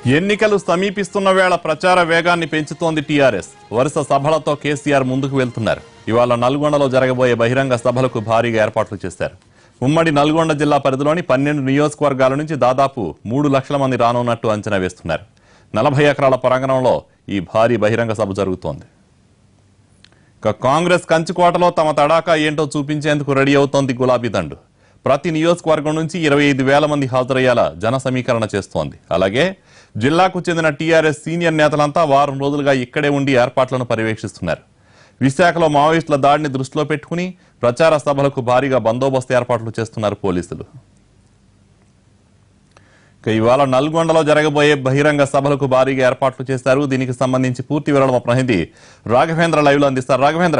ఎన్నికలు సమీపిస్తున్న వేళ ప్రచార వేగాన్ని పెంచుతోంది టీఆర్ఎస్ వరుస సభలతో కేసీఆర్ ముందుకు వెళ్తున్నారు ఇవాళ నల్గొండలో జరగబోయే బహిరంగ సభలకు భారీగా ఏర్పాట్లు చేశారు ఉమ్మడి నల్గొండ జిల్లా పరిధిలోని పన్నెండు నియోజకవర్గాల నుంచి దాదాపు మూడు లక్షల మంది రానున్నట్టు అంచనా వేస్తున్నారు నలభై ఎకరాల ప్రాంగణంలో ఈ భారీ బహిరంగ సభ జరుగుతోంది ఇక కాంగ్రెస్ కంచుకోటలో తమ తడాకా ఏంటో చూపించేందుకు రెడీ అవుతోంది గులాబీ దండు ప్రతి నియోజకవర్గం నుంచి ఇరవై ఐదు వేల మంది హాజరయ్యేలా జన సమీకరణ చేస్తోంది అలాగే జిల్లాకు చెందిన టీఆర్ఎస్ సీనియర్ నేతలంతా వారం రోజులుగా ఇక్కడే ఉండి ఏర్పాట్లను పర్యవేక్షిస్తున్నారు విశాఖలో మావోయిస్టుల దాడిని దృష్టిలో పెట్టుకుని ప్రచార సభలకు భారీగా బందోబస్తు ఏర్పాట్లు చేస్తున్నారు పోలీసులు ఇక ఇవాళ నల్గొండలో జరగబోయే బహిరంగ సభలకు భారీగా ఏర్పాట్లు చేశారు దీనికి సంబంధించి పూర్తి వివరాలు మా ప్రతినిధి రాఘవేంద్ర లైవ్ లో అందిస్తారు రాఘవేంద్ర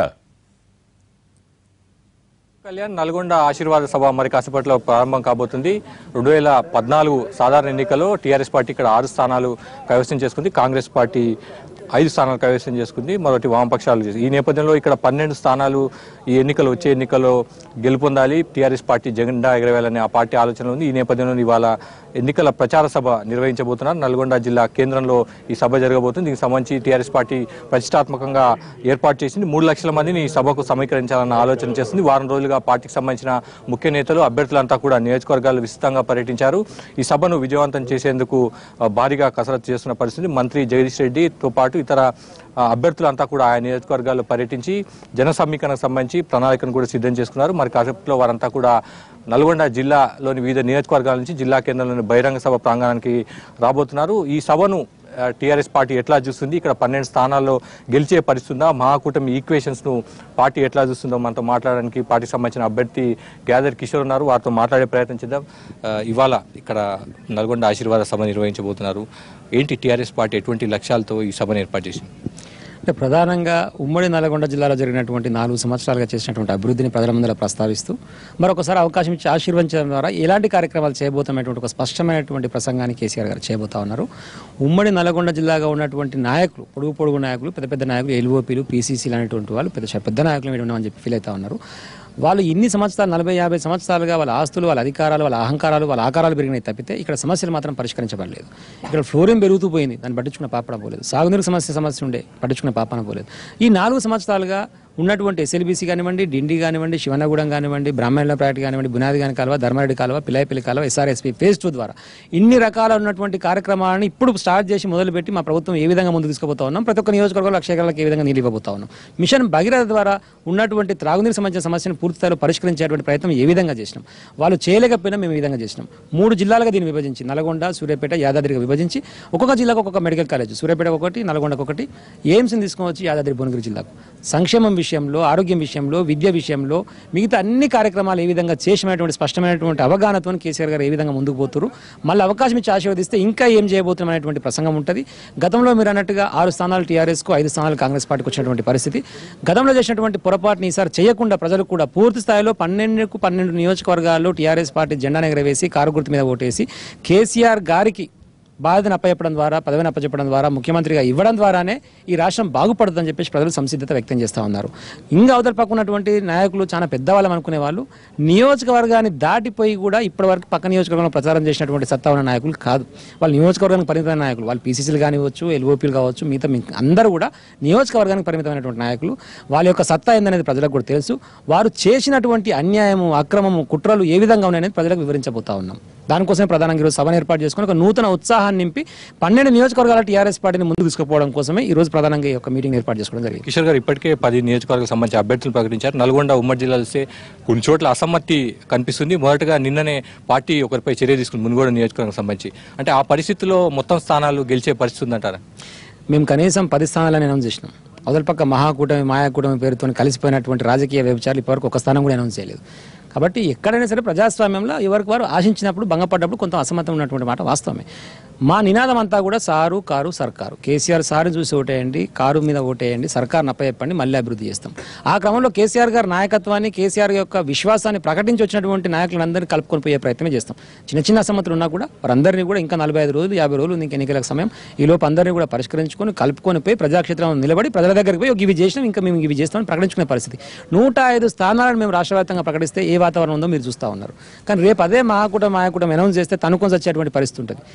కళ్యాణ్ నల్గొండ ఆశీర్వాద సభ మరి కాసేపట్లో ప్రారంభం కాబోతుంది రెండు వేల పద్నాలుగు సాధారణ ఎన్నికల్లో టీఆర్ఎస్ పార్టీ ఇక్కడ ఆరు స్థానాలు కైవసం చేసుకుంది కాంగ్రెస్ పార్టీ ఐదు స్థానాలు కైవసం చేసుకుంది మరొకటి వామపక్షాలు చేసి- ఈ నేపథ్యంలో ఇక్కడ పన్నెండు స్థానాలు ఈ ఎన్నికలు వచ్చే ఎన్నికల్లో గెలుపొందాలి టీఆర్ఎస్ పార్టీ జెండా ఎగరవేయాలనే ఆ పార్టీ ఆలోచన ఉంది ఈ నేపథ్యంలో ఇవాళ ఎన్నికల ప్రచార సభ నిర్వహించబోతున్నారు నల్గొండ జిల్లా కేంద్రంలో ఈ సభ జరగబోతుంది దీనికి సంబంధించి టీఆర్ఎస్ పార్టీ ప్రతిష్టాత్మకంగా ఏర్పాటు చేసింది మూడు లక్షల మందిని ఈ సభకు సమీకరించాలన్న ఆలోచన చేస్తుంది వారం రోజులుగా పార్టీకి సంబంధించిన ముఖ్య నేతలు అభ్యర్థులంతా కూడా నియోజకవర్గాలు విస్తృతంగా పర్యటించారు ఈ సభను విజయవంతం చేసేందుకు ఆ, భారీగా కసరత్తు చేస్తున్న పరిస్థితి మంత్రి జగదీష్ రెడ్డితో పాటు ఇతర ఆ, అభ్యర్థులంతా కూడా ఆయా నియోజకవర్గాల్లో పర్యటించి జన సమీకరణకు సంబంధించి ప్రణాళికను కూడా సిద్ధం చేసుకున్నారు మరి కాసేపట్లో వారంతా కూడా నల్గొండ జిల్లాలోని వివిధ నియోజకవర్గాల నుంచి జిల్లా కేంద్రంలోని బహిరంగ సభ ప్రాంగణానికి రాబోతున్నారు ఈ సభను టీఆర్ఎస్ పార్టీ ఎట్లా చూస్తుంది ఇక్కడ పన్నెండు స్థానాల్లో గెలిచే పరిస్థితుందా మహాకూటమి ఈక్వేషన్స్ ను పార్టీ ఎట్లా చూస్తుందో మనతో మాట్లాడడానికి పార్టీకి సంబంధించిన అభ్యర్థి గ్యాదర్ కిషోర్ ఉన్నారు వారితో మాట్లాడే ప్రయత్నం చేద్దాం ఆ, ఇవాళ ఇక్కడ నల్గొండ ఆశీర్వాద సభ నిర్వహించబోతున్నారు ఏంటి టీఆర్ఎస్ పార్టీ ఎటువంటి లక్ష్యాలతో ఈ సభను ఏర్పాటు చేసింది అంటే ప్రధానంగా ఉమ్మడి నల్గొండ జిల్లాలో జరిగినటువంటి నాలుగు సంవత్సరాలుగా చేసినటువంటి అభివృద్ధిని ప్రజల ముందర ప్రస్తావిస్తూ మరొకసారి అవకాశం ఇచ్చి ఆశీర్వదించడం ద్వారా ఎలాంటి కార్యక్రమాలు చేయబోతున్నటువంటి ఒక స్పష్టమైనటువంటి ప్రసంగాన్ని కేసీఆర్ గారు చేయబోతా ఉన్నారు ఉమ్మడి నల్గొండ జిల్లాగా ఉన్నటువంటి నాయకులు పొడుగు పొడుగు నాయకులు పెద్ద పెద్ద నాయకులు ఎల్ఓపీలు పీసీసీలు అనేటువంటి వాళ్ళు పెద్ద పెద్ద నాయకులు వీడు ఉన్నామని చెప్పి ఫీల్ అవుతా ఉన్నారు వాళ్ళు ఇన్ని సంవత్సరాలు నలభై యాభై సంవత్సరాలుగా వాళ్ళ ఆస్తులు వాళ్ళ అధికారాలు వాళ్ళ అహంకారాలు వాళ్ళ ఆకారాలు పెరిగినాయి తప్పితే ఇక్కడ సమస్యలు మాత్రం పరిష్కరించబడలేదు ఇక్కడ ఫ్లోరిన్ పెరుగుతూ పోయింది దాన్ని పట్టించుకున్న పాపన పోలేదు సాగునీరు సమస్య సమస్య ఉండే పట్టించుకున్న పాపన పోలేదు ఈ నాలుగు సంవత్సరాలుగా ఉన్నటువంటి ఎస్ఎల్బీసీ కానివ్వండి డిండి కానివ్వండి శివనగూడెం కానివ్వండి బ్రాహ్మణుల ప్రాజెక్ట్ కానివ్వండి బునాది కాని కాలువ ధర్మారెడ్డి కాలువ పిలాయిపల్లి కాలువ ఎస్ఆర్ఎస్పీ ఫేజ్ టూ ద్వారా ఇన్ని రకాల ఉన్నటువంటి కార్యక్రమాలను ఇప్పుడు స్టార్ట్ చేసి మొదలుపెట్టి మా ప్రభుత్వం ఏ విధంగా ముందుకు తీసుకుపోతా ఉన్నాం ప్రతి ఒక్క నియోజకవర్గంలో లక్ష ఎకరాలకు ఏ విధంగా నీళ్ళు ఇవ్వబోతా ఉన్నాం మిషన్ భగీరథ ద్వారా ఉన్నటువంటి త్రాగునీరు సంబంధించిన సమస్యను పూర్తి స్థాయిలో పరిష్కరించేటువంటి ప్రయత్నం ఏ విధంగా చేసినాం వాళ్ళు చేయలేకపోయినా మేము ఈ విధంగా చేసినాం మూడు జిల్లాలుగా దీన్ని విభజించి నల్గొండ సూర్యాపేట యాదాద్రిగా విభజించి ఒక్కొక్క జిల్లాకు ఒక్కొక్క మెడికల్ కాలేజ్ సూర్యాపేట ఒకటి నల్గొండకు ఒకటి ఎయిమ్స్ని తీసుకొని వచ్చి యాదాద్రి భువనగిరి జిల్లాకు సంక్షేమం విషయంలో ఆరోగ్యం విషయంలో విద్య విషయంలో మిగతా అన్ని కార్యక్రమాలు ఏ విధంగా చేసినటువంటి స్పష్టమైనటువంటి అవగాహనతో కేసీఆర్ గారు ఏ విధంగా ముందుకు పోతున్నారు మళ్ళీ అవకాశం ఇచ్చి ఆశీర్వదిస్తే ఇంకా ఏం చేయబోతున్నాం అనేటువంటి ప్రసంగం ఉంటుంది గతంలో మీరు అన్నట్టుగా ఆరు స్థానాలు టీఆర్ఎస్కు ఐదు స్థానాలు కాంగ్రెస్ పార్టీకి వచ్చినటువంటి పరిస్థితి గతంలో చేసినటువంటి పొరపాటుని ఈసారి చేయకుండా ప్రజలు కూడా పూర్తి స్థాయిలో పన్నెండుకు పన్నెండు నియోజకవర్గాల్లో టీఆర్ఎస్ పార్టీ జెండా ఎగరవేసి కారు గుర్తు మీద ఓటేసి కేసీఆర్ గారికి బాధ్యతను అప్పచెప్పడం ద్వారా పదవిని అప్పచెప్పడం ద్వారా ముఖ్యమంత్రిగా ఇవ్వడం ద్వారానే ఈ రాష్ట్రం బాగుపడుతుందని చెప్పేసి ప్రజలు సంసిద్ధత వ్యక్తం చేస్తూ ఉన్నారు ఇంకా అవతల పక్క ఉన్నటువంటి నాయకులు చాలా పెద్దవాళ్ళం అనుకునే వాళ్ళు నియోజకవర్గాన్ని దాటిపోయి కూడా ఇప్పటివరకు పక్క నియోజకవర్గంలో ప్రచారం చేసినటువంటి సత్తా ఉన్న నాయకులు కాదు వాళ్ళు నియోజకవర్గానికి పరిమితమైన నాయకులు వాళ్ళు పీసీసీలు కానివచ్చు ఎల్ఓపీలు కావచ్చు మిగతా మీ- అందరూ కూడా నియోజకవర్గానికి పరిమితమైనటువంటి నాయకులు వాళ్ళ యొక్క సత్తా ఏందనేది ప్రజలకు కూడా తెలుసు వారు చేసినటువంటి అన్యాయము అక్రమము కుట్రలు ఏ విధంగా ఉన్నాయనేది ప్రజలకు వివరించబోతా ఉన్నాం దానికోసమే ప్రధానంగా ఈరోజు సభను ఏర్పాటు చేసుకుని ఒక నూతన ఉత్సాహాన్ని నింపి పన్నెండు నియోజకవర్గాల టీఆర్ఎస్ పార్టీని ముందుకు తీసుకుపోవడం కోసమే ఈ రోజు ప్రధానంగా ఈ యొక్క మీటింగ్ ఏర్పాటు చేసుకోవడం జరిగింది కిషోర్ గారు ఇప్పటికే పది నియోజకవర్గాలకు సంబంధించి అభ్యర్థులు ప్రకటించారు నల్గొండ ఉమ్మడి జిల్లాలో వస్తే కొన్ని చోట్ల అసమ్మతి కనిపిస్తుంది మొదటగా నిన్ననే పార్టీ ఒకరిపై చర్య తీసుకుంది మునుగోడు నియోజకవర్గం సంబంధించి అంటే ఆ పరిస్థితిలో మొత్తం స్థానాలు గెలిచే పరిస్థితి ఉందంటారా మేము కనీసం పది స్థానాలను అనౌన్స్ చేసినాం అవతల పక్క మహాకూటమి మాయాకూటమి పేరుతో కలిసిపోయినటువంటి రాజకీయ వ్యభిచారాలు ఇప్పటివరకు ఒక స్థానం కూడా అనౌన్స్ చేయలేదు కాబట్టి ఎక్కడైనా సరే ప్రజాస్వామ్యంలో ఎవరికి వారు ఆశించినప్పుడు భంగపడ్డప్పుడు కొంత అసమ్మతం ఉన్నటువంటి మాట వాస్తవమే మా నినాదం అంతా కూడా సారు కారు సర్కారు కేసీఆర్ సారు చూసి ఓటేయండి కారు మీద ఓటేయండి సర్కార్ని అప్పచెప్పండి మళ్ళీ అభివృద్ధి చేస్తాం ఆ క్రమంలో కేసీఆర్ గారి నాయకత్వాన్ని కేసీఆర్ యొక్క విశ్వాసాన్ని ప్రకటించి వచ్చినటువంటి నాయకులందరినీ కలుపుకొని పోయే ప్రయత్నమే చేస్తాం చిన్న చిన్న అసమ్మతులు ఉన్నా కూడా వారందరినీ కూడా ఇంకా నలభై ఐదు రోజులు యాభై రోజులు ఇంకా ఎన్నికల సమయం ఈ లోపు అందరినీ కూడా పరిష్కరించుకొని కలుపుకొని పోయి ప్రజాక్షేత్రంలో నిలబడి ప్రజల దగ్గరికి పోయి "ఒక ఇవి చేసినాం ఇంకా మేము ఇవి చేస్తామని ప్రకటించుకునే పరిస్థితి నూట ఐదు స్థానాలను మేము రాష్ట్ర వ్యాప్తంగా ప్రకటిస్తే ఏ వాతావరణం ఉందో మీరు చూస్తూ ఉన్నారు కానీ రేపు అదే మహాకూటమి మహాకూటమి అనౌన్స్ చేస్తే తనుకొని వచ్చేటువంటి పరిస్థితి ఉంటుంది వాళ్ళ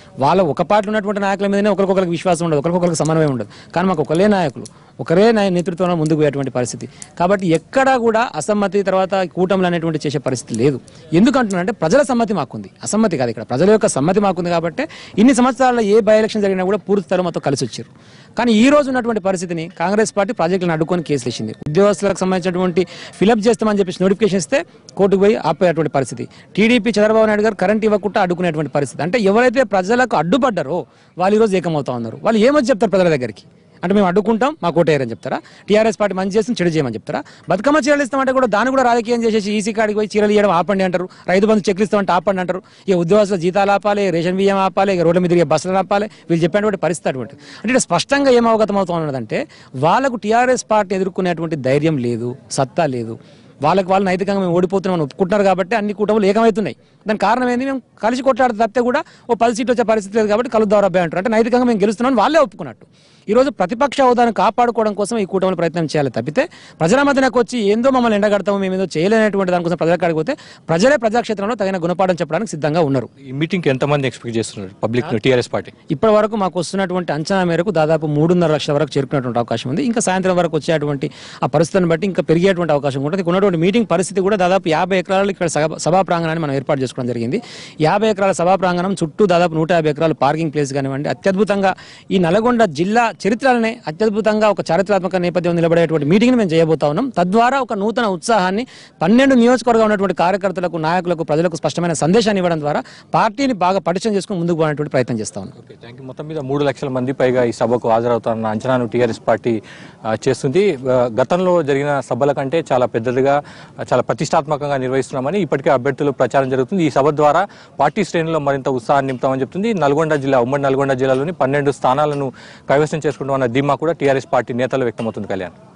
ఒక పార్టీలో ఉన్నటువంటి నాయకుల మీదనే ఒకరికొకరికి విశ్వాసం ఉండదు ఒకరికొకరికి సమన్వయం ఉండదు కానీ మాకు ఒకరే నాయకులు ఒకరే నాయ- నేతృత్వంలో ముందుకు పోయేటువంటి పరిస్థితి కాబట్టి ఎక్కడా కూడా అసమ్మతి తర్వాత కూటములు అనేటువంటి చేసే పరిస్థితి లేదు ఎందుకంటున్నానంటే ప్రజల సమ్మతి మాకుంది అసమ్మతి కాదు ఇక్కడ ప్రజల యొక్క సమ్మతి మాకుంది కాబట్టి ఇన్ని సంవత్సరాల్లో ఏ బై ఎలక్షన్ జరిగినా కూడా పూర్తి స్థలం మాతో కలిసి వచ్చారు కానీ ఈ రోజు ఉన్నటువంటి పరిస్థితిని కాంగ్రెస్ పార్టీ ప్రాజెక్టులను అడ్డుకొని కేసు వేసింది ఉద్యోగస్తులకు సంబంధించినటువంటి ఫిలప్ చేస్తామని చెప్పేసి నోటిఫికేషన్ ఇస్తే కోర్టుకు పోయి ఆపేటువంటి పరిస్థితి టీడీపీ చంద్రబాబు నాయుడు గారు కరెంట్ ఇవ్వకుండా అడ్డుకునేటువంటి పరిస్థితి అంటే ఎవరైతే ప్రజలకు అడ్డుపడ్డారో వాళ్ళు ఈ రోజు ఏకమవుతా ఉన్నారు వాళ్ళు ఏమని చెప్తారు ప్రజల దగ్గరికి అంటే మేము అడ్డుకుంటాం మా కోటేయరని చెప్తారా టీఆర్ఎస్ పార్టీ మంచి చేస్తుంది చెడు చేయమని చెప్తారా బతుకమ్మ చీరలు ఇస్తామంటే కూడా దాన్ని కూడా రాజకీయం చేసేసి ఈసీ కాడికి పోయి చీరలు ఇవ్వడం ఆపండి అంటారు రైతు బంధు చెక్లు ఇస్తామంటే ఆపండి అంటారు ఇక ఉద్యోగస్తుల జీతాలు ఆపాలి రేషన్ బియ్యం ఆపాలి ఇక రోడ్ల మీద తిరిగే బస్సులు ఆపాలి వీళ్ళు చెప్పినటువంటి పరిస్థితి అటువంటి అంటే ఇక్కడ స్పష్టంగా ఏం అవగతం అవుతా ఉన్నదంటే వాళ్ళకు టీఆర్ఎస్ పార్టీ ఎదుర్కొనేటువంటి ధైర్యం లేదు సత్తా లేదు వాళ్ళకి వాళ్ళు నైతికంగా మేము ఓడిపోతున్నామని ఒప్పుకుంటున్నారు కాబట్టి అన్ని కూటములు ఏకమవుతున్నాయి దానికి కారణం ఏంది మేము కలిసి కొట్లాడితే తప్పితే కూడా ఓ పది సీట్లు వచ్చే పరిస్థితి లేదు కాబట్టి కలుద్దాం అబ్బాయి అంటారు అంటే నైతికంగా మేము గెలుస్తున్నామని వాళ్ళే ఒప్పుకున్నట్టు ఈ రోజు ప్రతిపక్ష హోదాను కాపాడుకోవడం కోసం ఈ కూటమిలు ప్రయత్నం చేయాలి తప్పితే ప్రజల మధ్యనకు వచ్చి ఏందో మమ్మల్ని ఎండగడతాము మేము ఏదో చేయలేనటువంటి దానికోసం ప్రజల కాడికి పోతే ప్రజలే ప్రజాక్షేత్రంలో తగిన గుణపాఠం చెప్పడానికి సిద్ధంగా ఉన్నారు ఈ మీటింగ్కి ఎంతమంది ఎక్స్పెక్ట్ చేస్తున్నారు పబ్లిక్ టీఆర్ఎస్ పార్టీ ఇప్పటి వరకు మాకు వస్తున్నటువంటి అంచనా మేరకు దాదాపు మూడున్నర లక్షల వరకు చేరుకునేటువంటి అవకాశం ఉంది ఇంకా సాయంత్రం వరకు వచ్చేటువంటి ఆ పరిస్థితిని బట్టి ఇంకా పెరిగేటువంటి అవకాశం ఉంటుంది ఇక్కడ ఉన్నటువంటి మీటింగ్ పరిస్థితి కూడా దాదాపు యాభై ఎకరాలు ఇక్కడ సభ- సభా ప్రాంగణాన్ని మనం ఏర్పాటు చేసుకోవడం జరిగింది యాభై ఎకరాల సభా ప్రాంగణం చుట్టూ దాదాపు నూట యాభై ఎకరాలు పార్కింగ్ ప్లేస్ కానివ్వండి అత్యద్భుతంగా ఈ నల్గొండ జిల్లా చరిత్రలనే అత్యద్భుతంగా ఒక చారిత్రాత్మక నేపథ్యం నిలబడేటువంటి మీటింగ్ని మేము చేయబోతా ఉన్నాం తద్వారా ఒక నూతన ఉత్సాహాన్ని పన్నెండు నియోజకవర్గం ఉన్నటువంటి కార్యకర్తలకు నాయకులకు ప్రజలకు స్పష్టమైన సందేశాన్ని ఇవ్వడం ద్వారా పార్టీని బాగా పటిష్టం చేసుకుని ముందుకు పోయినటువంటి ప్రయత్నం చేస్తా ఉన్నాం ఓకే థ్యాంక్ యూ మొత్తం మీద మూడు లక్షల మంది పైగా ఈ సభకు హాజరవుతారన్న అంచనాను టీఆర్ఎస్ పార్టీ ఆ, చేస్తుంది ఆ, గతంలో జరిగిన సభల కంటే చాలా పెద్దదిగా ఆ, చాలా ప్రతిష్టాత్మకంగా నిర్వహిస్తున్నామని ఇప్పటికే అభ్యర్థులు ప్రచారం జరుగుతుంది ఈ సభ ద్వారా పార్టీ శ్రేణుల్లో మరింత ఉత్సాహాన్ని నింపుతామని చెప్తుంది నల్గొండ జిల్లా ఉమ్మడి నల్గొండ జిల్లాలోని పన్నెండు స్థానాలను కైవసం చేసుకుంటామన్న ధీమా కూడా టీఆర్ఎస్ పార్టీ నేతలు వ్యక్తమవుతుంది కళ్యాణ్